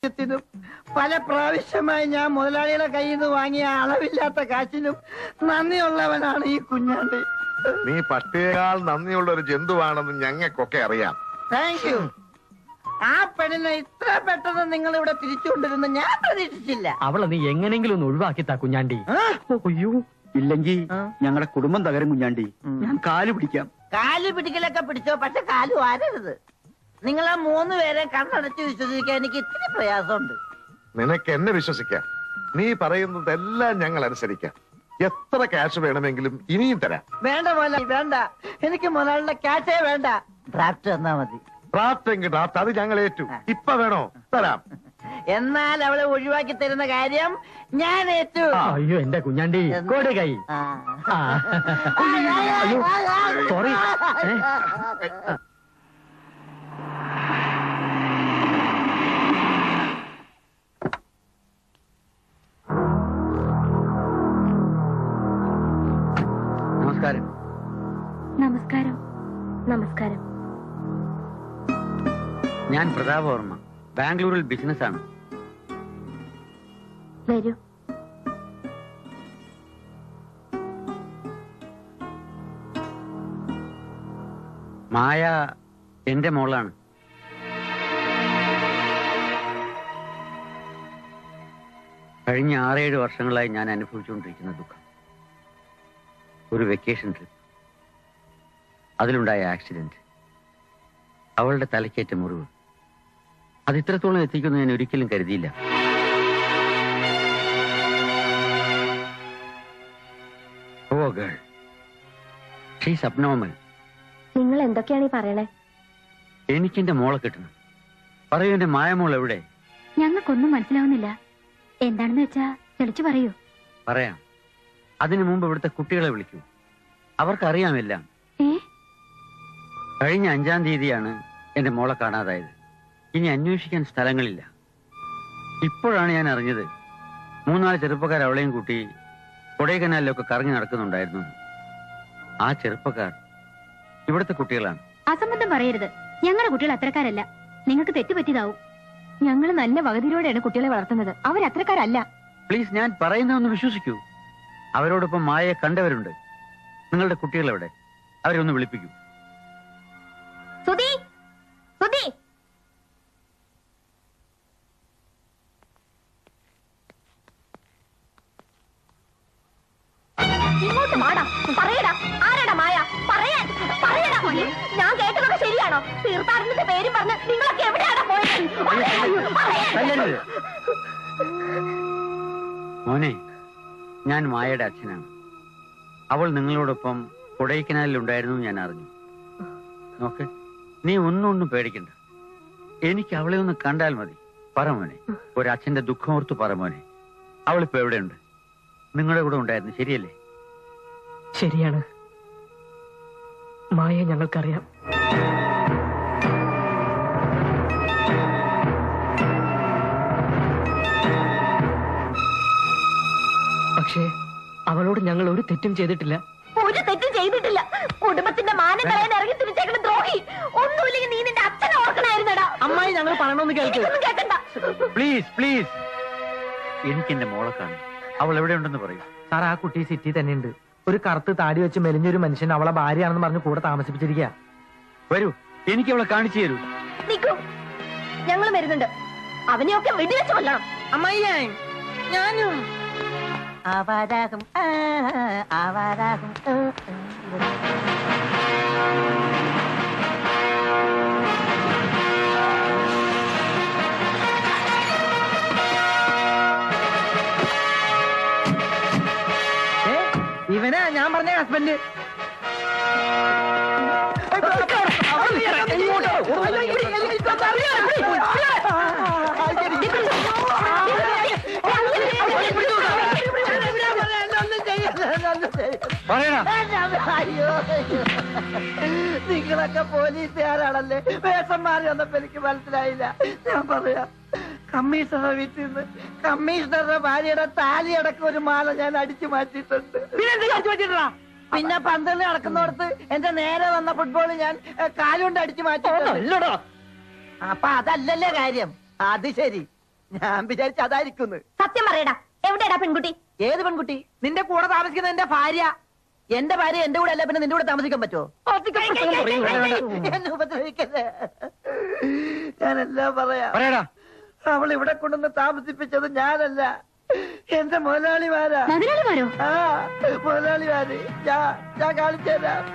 ത്തിനും പല പ്രാവശ്യമായി ഞാൻ മുതലാളിയുടെ കയ്യിൽ നിന്ന് വാങ്ങിയ അളവില്ലാത്ത കാശിനും നന്ദിയുള്ളവനാണ് ഈ കുഞ്ഞാണ്ടി നീ പട്ടിയേക്കാൾ നന്ദിയുള്ള ഒരു ജന്തുവാണെന്ന് ഞങ്ങൾക്കൊക്കെ അറിയാം താങ്ക് യു ആ പെണ്ണിനെ ഇത്ര പെട്ടെന്ന് നിങ്ങൾ ഇവിടെ തിരിച്ചുകൊണ്ടിരുന്ന ഞാൻ പ്രതീക്ഷിച്ചില്ല അവളെ നീ എങ്ങനെങ്കിലും ഒന്ന് ഒഴിവാക്കിത്താ കുഞ്ഞാണ്ടി ആ? അയ്യോ ഇല്ലെങ്കിൽ ആ? ഞങ്ങളുടെ കുടുംബം തകരും കുഞ്ഞാണ്ടി ഉം. ഞാൻ കാല് പിടിക്കാം കാല് പിടിക്കലൊക്കെ പിടിച്ചോ പക്ഷെ കാല് വാരരുത് നിങ്ങൾ ആ മൂന്ന് പേരെ കണ്ണടച്ച് വിശ്വസിക്കാൻ എനിക്ക് ഇത്തിരി പ്രയാസമുണ്ട് നിനക്ക് എന്നെ വിശ്വസിക്കാം നീ പറയുന്നതെല്ലാം ഞങ്ങൾ അനുസരിക്കാം എത്ര ക്യാഷ് വേണമെങ്കിലും ഇനിയും തരാം വേണ്ട മുതലാളി വേണ്ട എനിക്ക് മുതലാളിയുടെ ക്യാഷേ വേണ്ട ഡ്രാഫ്റ്റ് തന്നാ മതി ഡ്രാഫ്റ്റ് എങ്കിൽ ഡ്രാഫ്റ്റ് അത് ഞങ്ങൾ ഏറ്റു ഇപ്പൊ വേണോ തരാം എന്നാൽ അവളെ ഒഴിവാക്കി തരുന്ന കാര്യം ഞാൻ ഏറ്റു അയ്യോ എന്റെ കുഞ്ഞാണ്ടി കോട് കൈ ആ. ആ. അയ്യോ സോറി ഏ? നമസ്കാരം നമസ്കാരം നമസ്കാരം ഞാൻ പ്രതാപ വർമ്മ ബാംഗ്ലൂരിൽ ബിസിനസ് ആണ് വരൂ മായ എന്റെ മോളാണ് കഴിഞ്ഞ ആറേഴ് വർഷങ്ങളായി ഞാൻ അനുഭവിച്ചുകൊണ്ടിരിക്കുന്ന ദുഃഖം ഒരു വെക്കേഷൻ ട്രിപ്പ് അതിലുണ്ടായ ആക്സിഡന്റ് അവളുടെ തലക്കേറ്റ മുറിവ് അത് ഇത്രത്തോളം എത്തിക്കുമെന്ന് ഞാൻ ഒരിക്കലും കരുതിയില്ല ഓ ഗേൾ ഷീസ് അബ്നോമൽ നിങ്ങൾ എന്തൊക്കെയാണ് ഈ പറയണേ എനിക്കെന്റെ മോളെ കിട്ടണം പറയൂ എന്റെ മായമോൾ എവിടെ ഞങ്ങൾക്കൊന്നും മനസ്സിലാവുന്നില്ല എന്താണെന്ന് വെച്ചാ തെളിച്ചു പറയൂ പറയാം അതിനു മുമ്പ് ഇവിടുത്തെ കുട്ടികളെ വിളിക്കൂ അവർക്കറിയാമെല്ലാം ഏ കഴിഞ്ഞ അഞ്ചാം തീയതിയാണ് എന്റെ മോളെ കാണാതായത് ഇനി അന്വേഷിക്കാൻ സ്ഥലങ്ങളില്ല ഇപ്പോഴാണ് ഞാൻ അറിഞ്ഞത് മൂന്നാല് ചെറുപ്പക്കാർ അവളെയും കൂട്ടി കൊടൈക്കനാലിലൊക്കെ കറങ്ങി നടക്കുന്നുണ്ടായിരുന്നു ആ ചെറുപ്പക്കാർ ഇവിടുത്തെ കുട്ടികളാണ് അസംബന്ധം പറയരുത് ഞങ്ങളുടെ കുട്ടികൾ അത്രക്കാരല്ല നിങ്ങൾക്ക് തെറ്റുപറ്റിയതാവും ഞങ്ങൾ നല്ല വകതിരോടെയാണ് കുട്ടികളെ വളർത്തുന്നത് അവരത്രക്കാരല്ല പ്ലീസ് ഞാൻ പറയുന്നതൊന്ന് വിശ്വസിക്കൂ അവരോടൊപ്പം മായയെ കണ്ടവരുണ്ട് നിങ്ങളുടെ കുട്ടികൾ എവിടെ അവരെ ഒന്ന് വിളിപ്പിക്കൂ സുധി സുധി ഇങ്ങോട്ട് മാടാ പറയടാ ആരാടാ മായ പറയാൻ പറയടാ ഞാൻ കേട്ടതൊക്കെ ശരിയാണോ തീർത്ഥാടനത്തിന്റെ പേരും പറഞ്ഞ് നിങ്ങളൊക്കെ എവിടെയാണോ പോയത് പറയാൻ. തല്ലരുത്. മോനെ ഞാൻ മായയുടെ അച്ഛനാണ് അവൾ നിങ്ങളോടൊപ്പം കൊടൈക്കനാലിൽ ഉണ്ടായിരുന്നു എന്ന് ഞാൻ അറിഞ്ഞു നോക്ക് നീ ഒന്നും ഒന്നും പേടിക്കണ്ട എനിക്ക് അവളെ ഒന്ന് കണ്ടാൽ മതി പറ മോനെ ഒരച്ഛന്റെ ദുഃഖമോർത്ത് പറ മോനെ അവളിപ്പോ എവിടെയുണ്ട് നിങ്ങളുടെ കൂടെ ഉണ്ടായിരുന്നു ശരിയല്ലേ ശരിയാണ് മായ ഞങ്ങൾക്കറിയാം പക്ഷേ അവളോട് ഞങ്ങൾ ഒരു തെറ്റും ചെയ്തിട്ടില്ല ഒരു തെറ്റും ചെയ്തിട്ടില്ല കുടുംബത്തിന്റെ മാനം കളയാൻ ഇറങ്ങി തിരിച്ചേക്കുന്ന ദ്രോഹി ഒന്നുമില്ലെങ്കിൽ നീ നിന്റെ അച്ഛനെ ഓർക്കണായിരുന്നടാ അമ്മായി ഞങ്ങൾ പറയണമെന്ന് കേൾക്ക് എനിക്കൊന്നും കേൾക്കണ്ട പ്ലീസ് പ്ലീസ് എനിക്ക് എന്റെ മോളെ കാണും അവൾ എവിടെയുണ്ടെന്ന് പറയൂ സാർ ആ കുട്ടി സിറ്റി തന്നെയുണ്ട് ഒരു കറുത്ത് താടി വെച്ച് മെലിഞ്ഞൊരു മനുഷ്യൻ അവളെ ഭാര്യയാണെന്ന് പറഞ്ഞ് കൂടെ താമസിപ്പിച്ചിരിക്കുക വരൂ എനിക്ക് അവളെ കാണിച്ചു തരൂ നിക്കൂ ഞങ്ങൾ വരുന്നുണ്ട് അവനെയൊക്കെ വെടിവെച്ച് കൊല്ലണം അമ്മയ്യേ ഞാനും ആവാരാകും ആ, ആവാരാകും ആ, ആ. ഇവനാ ഞാൻ പറഞ്ഞ ഹസ്ബൻഡ് പറയണ അയ്യോ നിങ്ങളൊക്കെ പോലീസുകാരാണല്ലേ വേഷം മാറി വന്നപ്പോ എനിക്ക് മനസ്സിലായില്ല ഞാൻ പറയാം കമ്മീഷണറുടെ വീട്ടിൽ നിന്ന് കമ്മീഷണറുടെ ഭാര്യയുടെ താലിയടക്കം ഒരു മാല ഞാൻ അടിച്ചു മാറ്റിയിട്ടുണ്ട് പിന്നെ പന്തല് നടക്കുന്നിടത്ത് എന്റെ നേരെ വന്ന ഫുട്ബോൾ ഞാൻ ഏ, കാലുകൊണ്ട് അടിച്ചു മാറ്റിയിട്ടുണ്ട് അപ്പൊ അതല്ലല്ലേ കാര്യം അത് ശരി ഞാൻ വിചാരിച്ച അതായിരിക്കുന്നു സത്യം പറയടാ എവിടെയാടാ പെൺകുട്ടി ഏത് പെൺകുട്ടി നിന്റെ കൂടെ താമസിക്കുന്ന എന്റെ ഭാര്യ എന്റെ ഭാര്യ എന്റെ കൂടെ അല്ല പിന്നെ നിന്റെ കൂടെ താമസിക്കാൻ പറ്റുമോ എന്നെ ഉപദ്രവിക്കല്ലേ ഞാനെല്ലാം പറയാം പറയടാ അവൾ ഇവിടെ കൊണ്ടുവന്ന് താമസിപ്പിച്ചത് ഞാനല്ല എന്റെ മുതലാളിമാരാ മുതലാളിമാരോ ആ മുതലാളിമാര് ഞാൻ ഞാൻ കാണിച്ചുതരാം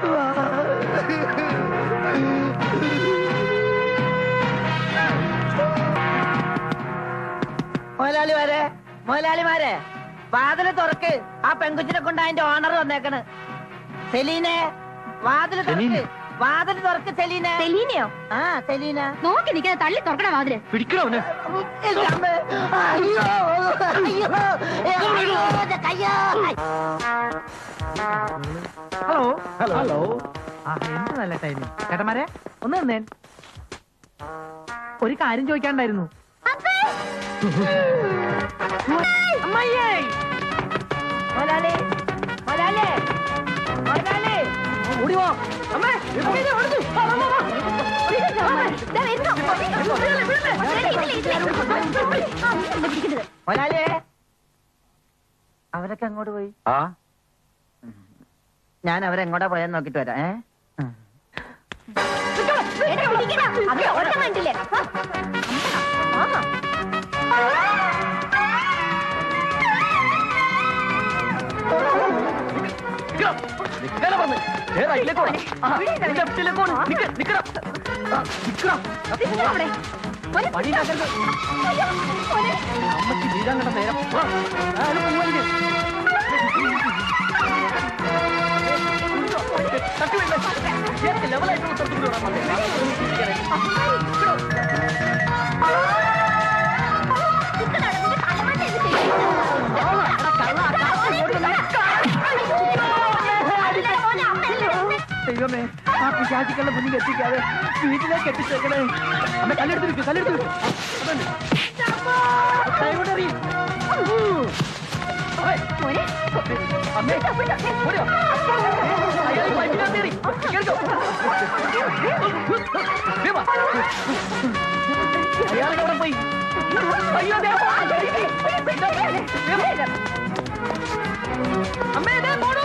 മുതലാളിമാരെ മുതലാളിമാരെ വാതില് തുറക്ക് ആ പെങ്കുച്ചിനെ കൊണ്ട് അതിന്റെ ഓണർ വന്നേക്കണ് സെലീനെ വാതില് തുറക്ക് വാതില് തുറക്ക് സെലീനെ സെലീനയോ ആ സെലീന നോക്കി നിൽക്കാതെ തള്ളി തുറക്കണ വാതില് പിടിക്കണോ അവനെ ഇല്ലമ്മേ. അയ്യോ അയ്യോ അയ്യോ എന്റെ കയ്യോ ഹലോ ഹലോ ആ എന്ത് നല്ല ടൈമിങ് ചേട്ടന്മാരെ ഒന്ന് നിന്നേൻ ഒരു കാര്യം ചോദിക്കാണ്ടായിരുന്നു അമ്മയ്യേ മുതലാളി മുതലാളി മുതലാളി ഓടി പോ അമ്മേ ഓടി പോ, ഓടി പോ. വാ, വാ, വാ, വാ. മുതലാളി അവരൊക്കെ അങ്ങോട്ട് പോയി ആ ഞാൻ അവരെങ്ങോട്ടാ പോയെന്ന് നോക്കിട്ട് വരാം ഏ കണ്ടില്ലേ ദൈവമേ ആ പിശാചിക്കളുടെ മുന്നിൽ എത്തിക്കാതെ വീട്ടിലേക്ക് എത്തിച്ചേക്കണേ അമ്മ കല്ലെടുത്ത് വെക്ക് കല്ലെടുത്ത് വെക്ക് അതന്നെ. ദാ ഇവിടെ എറിയ്. മോനെ അമ്മേ ഓടിയോ അയാൾ പൈപ്പിനകത്ത് എറി. കേറിക്കോ. ദേ വാ. അയാളൊക്കെ അവിടെ പോയി അയ്യോ ദേ വാ. ദേ വാ. അമ്മേ ദേ പോണു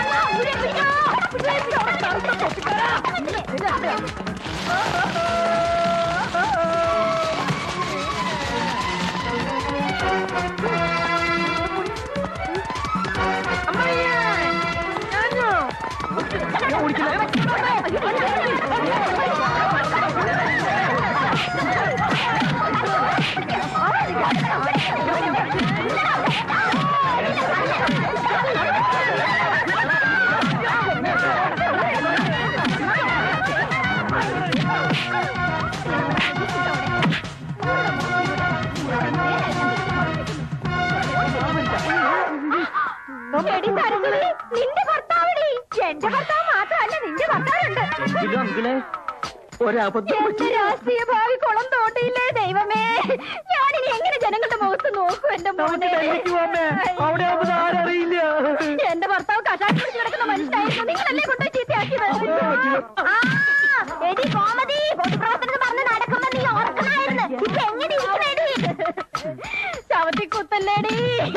എടി സരസ്വതി, നിന്റെ ഭർത്താവടി എന്റെ ഭർത്താവ് മാത്രമല്ല നിന്റെ ഭർത്താവുണ്ട് എങ്കിലും അങ്കിളെ ഒരബദ്ധം എന്റെ രാഷ്ട്രീയ ഭാവി കുളം തോണ്ടിയില്ലേ ദൈവമേ ഞാനിനി എങ്ങനെ ജനങ്ങളുടെ മുഖത്ത് നോക്കും എന്റെ മോനെ അവിടെ ആവുമ്പോ ആരറിയില്ല എന്റെ ഭർത്താവ് കഷായം പിടിച്ച് കിടക്കുന്ന മനുഷ്യനായിരുന്നു നിങ്ങളല്ലേ കൊണ്ടുപോയി ചീത്തയാക്കിയത് ആ, എടി കോമതി പൊതുപ്രവർത്തനം പറഞ്ഞ് നടക്കുമ്പോ നീ ഓർക്കണായിരുന്നു ഇപ്പൊ എങ്ങനെ ഇരിക്കണേടി ചവത്തി കുത്തല്ലേടി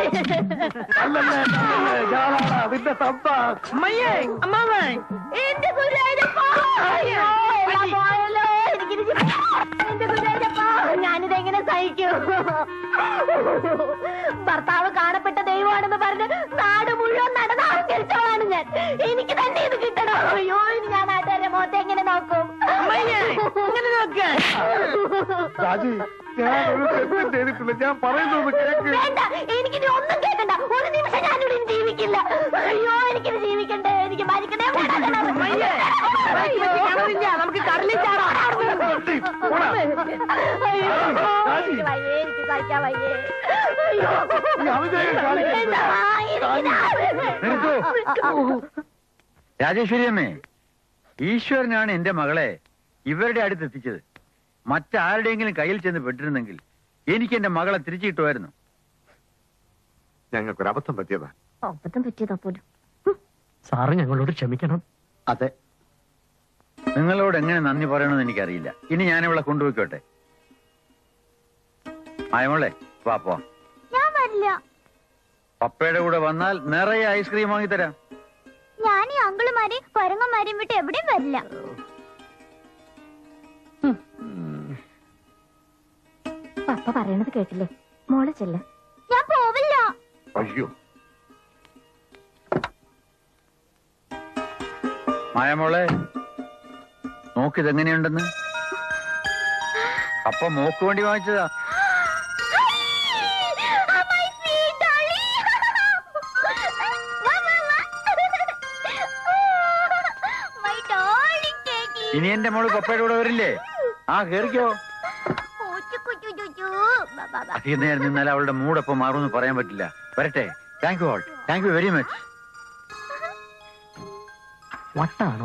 അതിന്റെ തമ്പ അമ്മയ്യേ അമ്മാവേ എന്റെ ഗുരുവായൂരപ്പാ അയ്യോ, എല്ലാം പോയല്ലോ. എനിക്കിനി ജീവിക്കാൻ എന്റെ ഗുരുവായൂരപ്പാ ഞാനിതെങ്ങനെ സഹിക്കും ഭർത്താവ് കാണപ്പെട്ട ദൈവമാണെന്ന് പറഞ്ഞ് നാട് മുഴുവൻ നടന്നാണ് ഞാൻ എനിക്ക് തന്നെ ഇത് കിട്ടണം അയ്യോ ഇനി ഞാൻ നാട്ടുകാരെ മുഖത്ത് എങ്ങനെ നോക്കും ഇങ്ങനെ നോക്ക് രാജി ഞാൻ ഒരു തെറ്റും ചെയ്തിട്ടില്ല ഞാൻ പറയുന്നത് കേക്ക് വേണ്ട എനിക്കിനി ഒന്നും കേൾക്കണ്ട ഒരു നിമിഷം ഞാനിവിടെ ഇനി ജീവിക്കില്ല അയ്യോ എനിക്കിത് ജീവിക്കണ്ടേ എനിക്ക് മരിക്കണേ കിണറില്ല നമുക്ക് കടലിൽ ചാടാം പോടാ. അയ്യോ എനിക്ക് വയ്യേ എനിക്ക് സഹിക്കാൻ വയ്യേ അയ്യോ ഈ അവിവേകം കാണിക്കരുത്. നിർത്തൂ. രാജേശ്വരി അമ്മേ ഈശ്വരനാണ് എന്റെ മകളെ ഇവരുടെ അടുത്ത് എത്തിച്ചത് മറ്റാരുടെയെങ്കിലും കയ്യിൽ ചെന്ന് പെട്ടിരുന്നെങ്കിൽ എനിക്ക് എന്റെ മകളെ തിരിച്ചു കിട്ടുമായിരുന്നു ഞങ്ങൾക്കൊരു അബദ്ധം പറ്റിയതാ ഒപ്പത്തും പറ്റിയതാ പോലും സാറ് ഞങ്ങളോട് ക്ഷമിക്കണം അതെ നിങ്ങളോട് എങ്ങനെ നന്ദി പറയണമെന്ന് എനിക്കറിയില്ല ഇനി ഞാൻ ഇവളെ കൊണ്ടുപോയിക്കോട്ടെ മായമോളെ വാ പോ ഞാൻ വരില്ല പപ്പയുടെ കൂടെ വന്നാൽ നിറയെ ഐസ്ക്രീം വാങ്ങിത്തരാം ഞാൻ ഈ അങ്കിളുമാരെയും കൊരങ്ങന്മാരെയും വിട്ട് എവിടെയും വരില്ല പപ്പ പറയണത് കേട്ടില്ലേ മോള് ചെല്ല ഞാൻ പോവില്ല അയ്യോ മായമോളെ നോക്കിതെങ്ങനെയുണ്ടെന്ന് അപ്പൊ മോക്ക് വേണ്ടി വാങ്ങിച്ചതാ My sweet darling. വാ, വാ, വാ. My darling daddy. ഇനി എന്റെ മോള് പപ്പയുടെ കൂടെ വരില്ലേ ആ കേറിക്കോ ഓ, ചുക്കു, ചു, ചു, ചു. വാ, വാ, വാ. അധികം നേരം നിന്നാൽ അവളുടെ മൂടൊപ്പം മാറുമെന്ന് പറയാൻ പറ്റില്ല വരട്ടെ thank you all thank you very much വട്ടാണോ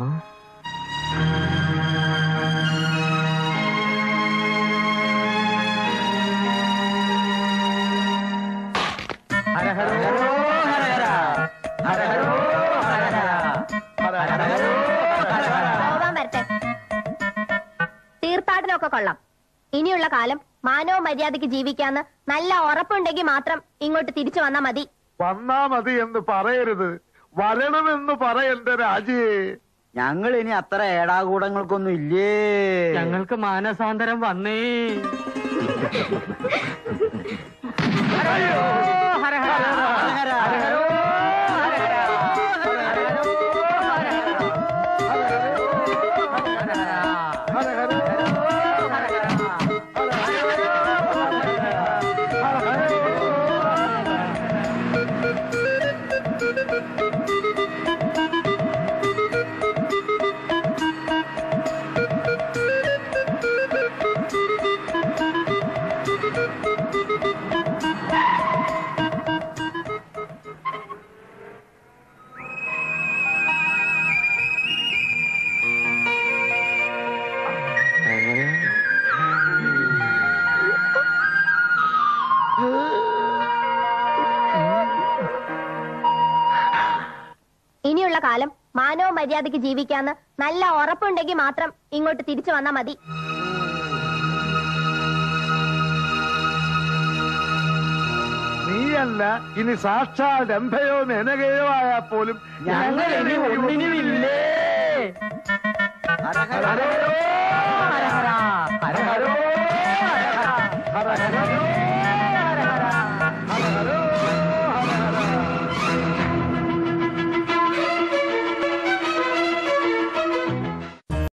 പോവാൻ വരട്ടെ തീർത്ഥാടനമൊക്കെ കൊള്ളാം ഇനിയുള്ള കാലം മാനവ മര്യാദയ്ക്ക് ജീവിക്കാന്ന് നല്ല ഉറപ്പുണ്ടെങ്കിൽ മാത്രം ഇങ്ങോട്ട് തിരിച്ചു വന്നാ മതി വന്നാ മതി എന്ന് പറയരുത് വരണമെന്ന് പറയണ്ട രാജിയെ ഞങ്ങൾ ഇനി അത്ര ഏടാകൂടങ്ങൾക്കൊന്നും ഇല്ലേ ഞങ്ങൾക്ക് മാനസാന്തരം വന്നേ ഇനിയുള്ള കാലം മാനവ മര്യാദയ്ക്ക് ജീവിക്കാന്ന് നല്ല ഉറപ്പുണ്ടെങ്കിൽ മാത്രം ഇങ്ങോട്ട് തിരിച്ചു വന്നാ മതി നീയല്ല ഇനി സാക്ഷാൽ രംഭയോ മെനകയോ ആയാൽ പോലും ഞങ്ങൾ ഇനി ഒന്നിനുമില്ലേ ഹരഹരോ